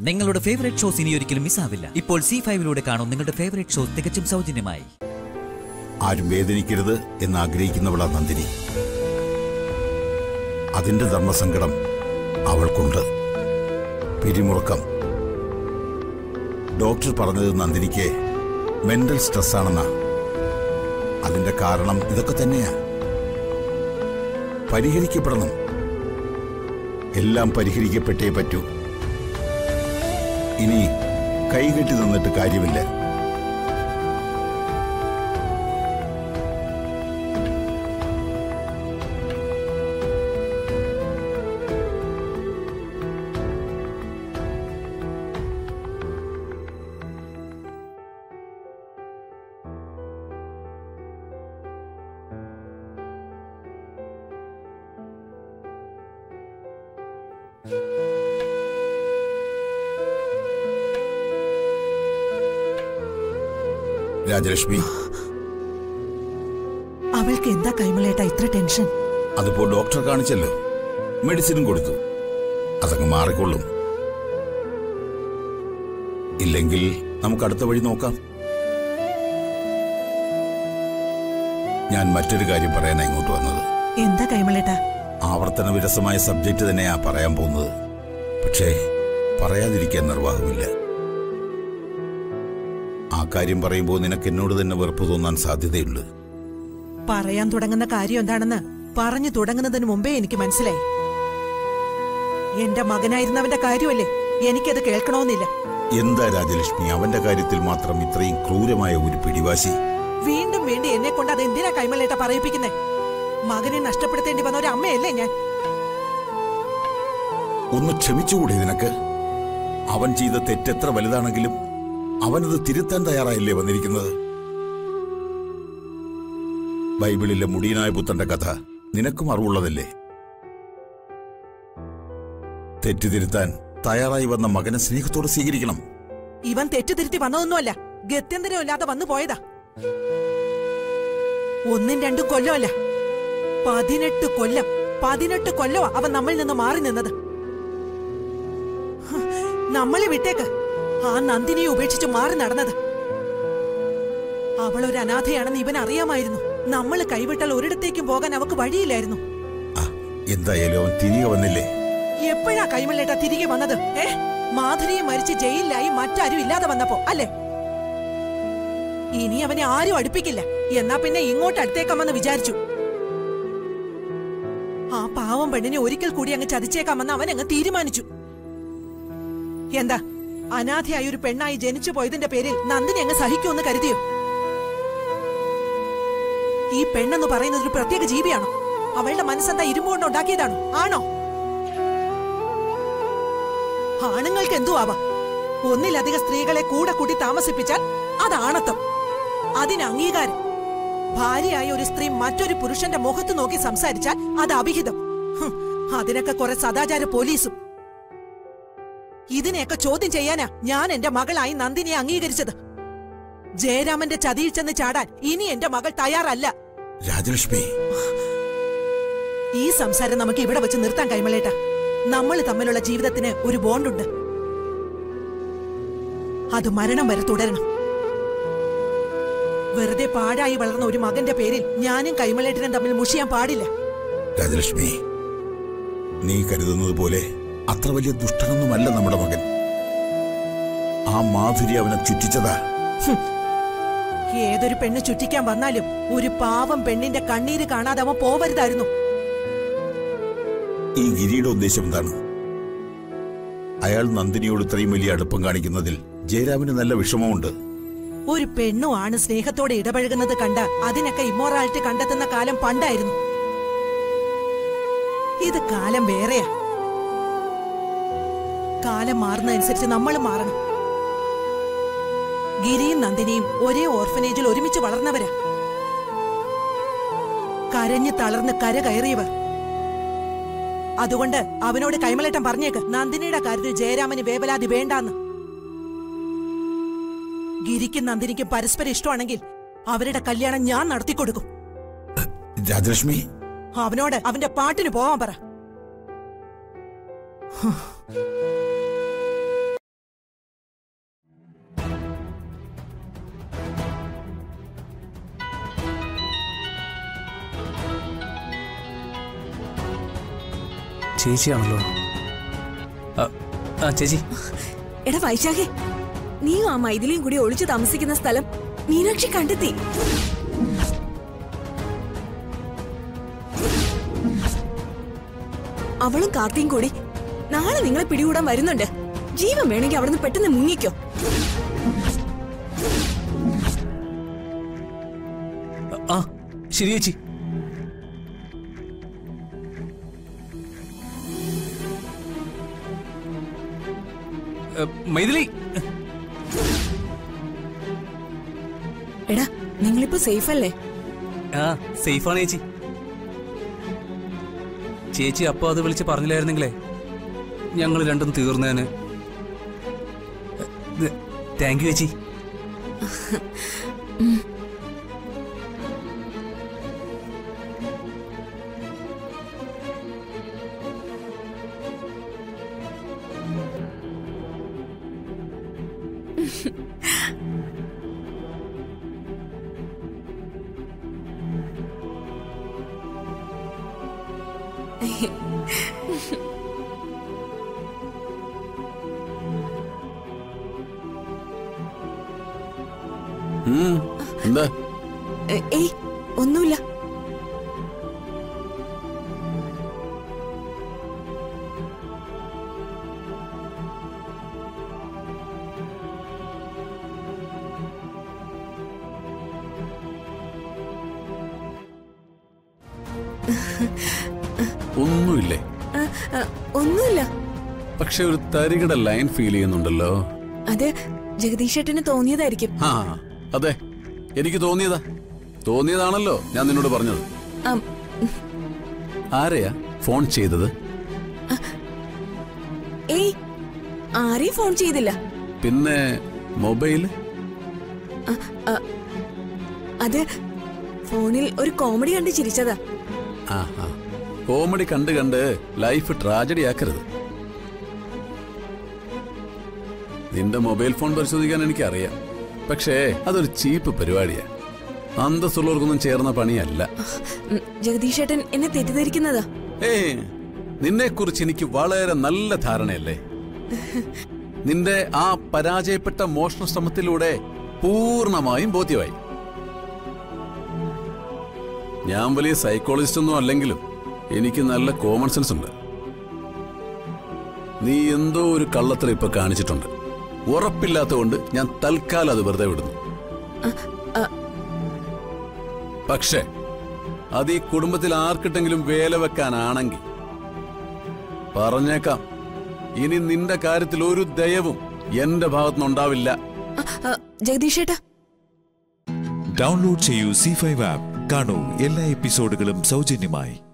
നിങ്ങളുടെ favourite shows ഇനി ഒരിക്കലും മിസ്സാവില്ല ഇപ്പോൾ സി ഫൈവിലൂടെ കാണും നിങ്ങളുടെ ഫേവറേറ്റ് ഷോ തികച്ചും സൗജന്യമായി ആരും വേദനിക്കരുത് എന്ന് ആഗ്രഹിക്കുന്നവളാ നന്ദിനി അതിന്റെ ധർമ്മസങ്കടം അവൾക്കുണ്ട് പിരിമുറുക്കം ഡോക്ടർ പറഞ്ഞത് നന്ദിനിക്ക് മെന്റൽ സ്ട്രെസ് ആണെന്നാ അതിന്റെ കാരണം ഇതൊക്കെ തന്നെയാ പരിഹരിക്കപ്പെടണം എല്ലാം പരിഹരിക്കപ്പെട്ടേ പറ്റൂ ഇനി കൈകെട്ടി നിന്നിട്ട് കാര്യമില്ല രാജലക്ഷ്മി അവൾക്ക് എന്താ കൈമളേട്ടാ ഇത്ര ടെൻഷൻ അതിപ്പോ ഡോക്ടറെ കാണിച്ചല്ലോ മെഡിസിനും കൊടുത്തു അതങ്ങ് മാറിക്കൊള്ളും ഇല്ലെങ്കിൽ നമുക്ക് അടുത്ത വഴി നോക്കാം ഞാൻ മറ്റൊരു കാര്യം പറയാനാ ഇങ്ങോട്ട് വന്നത് എന്താ കൈമളേട്ടാ ആവർത്തന വിരസമായ സബ്ജക്റ്റ് തന്നെയാ പറയാൻ പോകുന്നത് പക്ഷേ പറയാതിരിക്കാൻ നിർവാഹമില്ല ആ കാര്യം പറയുമ്പോൾ നിനക്ക് എന്നോട് തന്നെ വെറുപ്പ് തോന്നാൻ സാധ്യതയുണ്ട് പറയാൻ തുടങ്ങുന്ന കാര്യം എന്താണെന്ന് പറഞ്ഞു തുടങ്ങുന്നതിന് മുമ്പേ എനിക്ക് മനസ്സിലായി എന്റെ മകനായിരുന്നവന്റെ കാര്യമല്ലേ എനിക്കത് കേൾക്കണമെന്നില്ല എന്താ രാജലക്ഷ്മി അവന്റെ കാര്യത്തിൽ മാത്രം ഇത്രയും ക്രൂരമായ ഒരു പിടിവാശി വീണ്ടും വീണ്ടും എന്നെ കൊണ്ട് അത് എന്തിനാ കൈമളേട്ട പറയിപ്പിക്കുന്നേ മകനെ നഷ്ടപ്പെടുത്തേണ്ടി വന്ന ഒരു അമ്മയല്ലേ ഞാൻ ഒന്ന് ക്ഷമിച്ചുകൂടെ നിനക്ക് അവൻ ചെയ്ത തെറ്റെത്ര വലുതാണെങ്കിലും അവനത് തിരുത്താൻ തയ്യാറായില്ലേ വന്നിരിക്കുന്നത് ബൈബിളിലെ മുടിയനായ പുത്രന്റെ കഥ നിനക്കും അറിവുള്ളതല്ലേ തെറ്റ് തിരുത്താൻ തയ്യാറായി വന്ന മകനെ സ്നേഹത്തോടെ സ്വീകരിക്കണം ഇവൻ തെറ്റുതിരുത്തി വന്നതൊന്നുമല്ല ഗത്യന്തരം ഇല്ലാതെ വന്നു പോയതാ ഒന്നും രണ്ടും കൊല്ലമല്ല പതിനെട്ട് കൊല്ലം പതിനെട്ട് കൊല്ലമാ അവൻ നമ്മളിൽ നിന്ന് മാറി നിന്നത് ഹ്, നമ്മളെ വിട്ടേക്ക് ആ നന്ദിനിയെ ഉപേക്ഷിച്ച് മാറി നടന്നത് അവൾ ഒരു അനാഥയാണെന്ന് ഇവൻ അറിയാമായിരുന്നു നമ്മൾ കൈവിട്ടാൽ ഒരിടത്തേക്കും പോകാൻ അവക്ക് വഴിയില്ലായിരുന്നു ആ, എന്തായാലും അവൻ തിരികെ വന്നില്ലേ എപ്പോഴാ കൈമള്ളേട്ട തിരികെ വന്നത് ഏ മാധുരിയെ മരിച്ച് ജയിലിലായി മറ്റാരും ഇല്ലാതെ വന്നപ്പോ അല്ലേ ഇനി അവനെ ആരും അടുപ്പിക്കില്ല എന്നാ പിന്നെ ഇങ്ങോട്ട് അടുത്തേക്കാമെന്ന് വിചാരിച്ചു ആ പാവം പെണ്ണിനെ ഒരിക്കൽ കൂടി അങ്ങ് ചതിച്ചേക്കാമെന്ന് അവൻ അങ്ങ് തീരുമാനിച്ചു എന്താ അനാഥയായ ഒരു പെണ്ണായി ജനിച്ചു പോയതിന്റെ പേരിൽ നന്ദിനി അങ്ങ് സഹിക്കുമെന്ന് കരുതിയോ ഈ പെണ്ണെന്ന് പറയുന്നത് ഒരു പ്രത്യേക ജീവിയാണോ അവളുടെ മനസ്സെന്താ ഇരുമ്പുകൊണ്ട് ഉണ്ടാക്കിയതാണോ ആണോ ആണുങ്ങൾക്ക് എന്തു ആവാം ഒന്നിലധികം സ്ത്രീകളെ കൂടെ കൂട്ടി താമസിപ്പിച്ചാൽ അത് ആണത്വം അതിന് അംഗീകാരം ഭാര്യയായ ഒരു സ്ത്രീ മറ്റൊരു പുരുഷന്റെ മുഖത്ത് നോക്കി സംസാരിച്ചാൽ അത് അഭിഹിതം ഹും, അതിനൊക്കെ കുറെ സദാചാര പോലീസും ഇതിനെയൊക്കെ ചോദ്യം ചെയ്യാനാ ഞാൻ എന്റെ മകളായി നന്ദിനിയെ അംഗീകരിച്ചത് ജയരാമന്റെ ചതിയിൽ ചെന്ന് ചാടാൻ ഇനി എന്റെ മകൾ തയ്യാറല്ല രാജലക്ഷ്മി ഈ സംസാരം നമുക്ക് ഇവിടെ വെച്ച് നിർത്താൻ കൈമളേട്ട നമ്മൾ തമ്മിലുള്ള ജീവിതത്തിന് ഒരു ബോണ്ടുണ്ട് അത് മരണം വരെ തുടരണം വെറുതെ പാഴായി വളർന്ന ഒരു മകന്റെ പേരിൽ ഞാനും കൈമളേട്ടനും തമ്മിൽ മുഷിയാൻ പാടില്ല രാജലക്ഷ്മി നീ കരുതുന്നത് പോലെ അത്ര വലിയ ദുഷ്ടനൊന്നുമല്ല നമ്മുടെ മകൻ ആ മാധുരി അവനെ ചുറ്റിച്ചതാ ഏതൊരു പെണ്ണ് ചുറ്റിക്കാൻ വന്നാലും ഒരു പാവം പെണ്ണിന്റെ കണ്ണീര് കാണാതെ അവൻ പോവരുതായിരുന്നു ഈ ഗിരിയുടെ ഉദ്ദേശം എന്താണ് അയാൾ നന്ദിനിയോട് ഇത്രയും വലിയ അടുപ്പം കാണിക്കുന്നതിൽ ജയരാമിന് നല്ല വിഷമമുണ്ട് ഒരു പെണ്ണും ആണ് സ്നേഹത്തോടെ ഇടപഴകുന്നത് കണ്ട അതിനൊക്കെ ഇമ്മോറാലിറ്റി കണ്ടെത്തുന്ന കാലം പണ്ടായിരുന്നു ഇത് കാലം വേറെയാ കാലം മാറുന്നതനുസരിച്ച് നമ്മൾ മാറണം ഗിരിയും നന്ദിനിയും ഒരേ ഓർഫനേജിൽ ഒരുമിച്ച് വളർന്നവരാ കരഞ്ഞു തളർന്ന് കര കയറിയവർ അതുകൊണ്ട് അവനോട് കൈമലേട്ടൻ പറഞ്ഞേക്ക് നന്ദിനിയുടെ കാര്യത്തിൽ ജയരാമന് വേവലാതി വേണ്ടാന്ന് ഗിരിക്കും നന്ദിനിക്കും പരസ്പരം ഇഷ്ടമാണെങ്കിൽ അവരുടെ കല്യാണം ഞാൻ നടത്തിക്കൊടുക്കും രാജലക്ഷ്മി അവനോട് അവന്റെ പാട്ടിന് പോവാൻ പറ ചേച്ചിയാണല്ലോ ആ, ആ ചേച്ചി എടാ വൈശാഖേ നീയും ആ മൈഥിലിയും കൂടി ഒളിച്ചു താമസിക്കുന്ന സ്ഥലം മീനാക്ഷി കണ്ടെത്തി അവളും കാർത്തിയും കൂടി നാളെ നിങ്ങളെ പിടികൂടാൻ വരുന്നുണ്ട് ജീവൻ വേണമെങ്കിൽ അവിടുന്ന് പെട്ടെന്ന് മുങ്ങിക്കോ ആ ശരി ചേച്ചി ഏ, മൈഥിലി എടാ നിങ്ങളിപ്പോ സേഫ് അല്ലേ ആ സേഫാണ് ചേച്ചി ചേച്ചി അപ്പൊ അത് വിളിച്ച് പറഞ്ഞില്ലായിരുന്നെങ്കിലേ ഞങ്ങൾ രണ്ടും തീർന്നേന് താങ്ക് യു ചേച്ചി ഉം, എന്താ എ- ഏയ് ഒന്നുമില്ല ഒന്നുമില്ലേ ആ, ആ, ഒന്നുമില്ല പക്ഷെ ഒരു തരികട ലൈൻ ഫീൽ ചെയ്യുന്നുണ്ടല്ലോ അത് ജഗദീഷേട്ടന് തോന്നിയതായിരിക്കും ആ അതെ എനിക്ക് തോന്നിയതാ തോന്നിയതാണല്ലോ ഞാൻ നിന്നോട് പറഞ്ഞത് ആം, ആരെയാ ഫോൺ ചെയ്തത് ഏയ് ആരെയും ഫോൺ ചെയ്തില്ല പിന്നെ മൊബൈല് ആ, ആ, അത് ഫോണിൽ ഒരു കോമഡി കണ്ട് ചിരിച്ചതാ ആ ആ കോമഡി കണ്ട് കണ്ട് ലൈഫ് ട്രാജഡി ആക്കരുത് നിന്റെ മൊബൈൽ ഫോൺ പരിശോധിക്കാൻ എനിക്കറിയാം പക്ഷേ അതൊരു ചീപ്പ് പരിപാടിയാ അന്തസ്സുള്ളവർക്കൊന്നും ചേർന്ന പണിയല്ല ഉം, ജഗദീഷേട്ടൻ എന്നെ തെറ്റിദ്ധരിക്കുന്നതാ ഏയ് നിന്നെ കുറിച്ച് എനിക്ക് വളരെ നല്ല ധാരണയല്ലേ നിന്റെ ആ പരാജയപ്പെട്ട മോഷണ ശ്രമത്തിലൂടെ പൂർണ്ണമായും ബോധ്യമായി ഞാൻ വലിയ സൈക്കോളജിസ്റ്റ് ഒന്നും അല്ലെങ്കിലും എനിക്ക് നല്ല കോമൺ സെൻസ് ഉണ്ട് നീ എന്തോ ഒരു കള്ളത്തരം ഇപ്പൊ കാണിച്ചിട്ടുണ്ട് ഉറപ്പില്ലാത്തതുകൊണ്ട് ഞാൻ തൽക്കാലം അത് വെറുതെ വിടുന്നു പക്ഷേ അത് ഈ കുടുംബത്തിൽ ആർക്കിട്ടെങ്കിലും വേല വെക്കാനാണെങ്കിൽ പറഞ്ഞേക്കാം ഇനി നിന്റെ കാര്യത്തിൽ ഒരു ദയവും എന്റെ ഭാഗത്തുനിന്നുണ്ടാവില്ല ആ, ആ, ജഗദീഷേട്ടാ ഡൗൺലോഡ് ചെയ്യൂ സി ഫൈവ് ആപ്പ് കാണൂ എല്ലാ എപ്പിസോഡുകളും സൗജന്യമായി